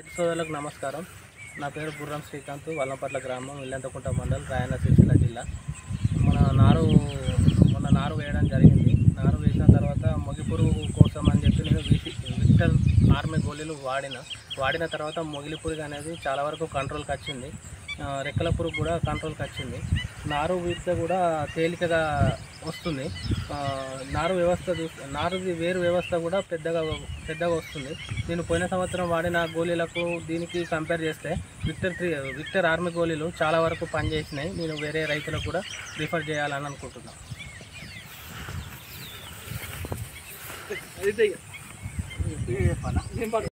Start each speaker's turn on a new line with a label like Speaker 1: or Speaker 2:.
Speaker 1: రైతు సోదరులకు నమస్కారం నా పేరు గుర్రం శ్రీకాంత్ వల్లంపట్ల గ్రామం ఇల్లంతకుంట మండల్ రాయన సిరిసిల్ల జిల్లా మన నారు మొన్న నారు వేయడం జరిగింది నారు వేసిన తర్వాత మొగి పురుగు కోసం అని చెప్పి నేను విసి విక్టర్ ఆర్మీ గోళీలు వాడిన వాడిన తర్వాత మొగిలి పురుగు అనేది చాలా వరకు కంట్రోల్కి వచ్చింది ఆ, రెక్కల పురుగు కూడా కంట్రోల్కి వచ్చింది నారు వీస్తే కూడా తేలికగా వస్తుంది ఆ, నారు వ్యవస్థ చూస్తే నారుది వేరు వ్యవస్థ కూడా పెద్దగా పెద్దగా వస్తుంది నేను పోయిన సంవత్సరం వాడిన గోళీలకు దీనికి కంపేర్ చేస్తే విక్టర్ త్రీ విక్టర్ ఆర్మీ గోళీలు చాలా వరకు పనిచేసినాయి నేను వేరే రైతులకు కూడా రిఫర్ చేయాలని అనుకుంటున్నాను
Speaker 2: అయితే ఇక. నేను పడ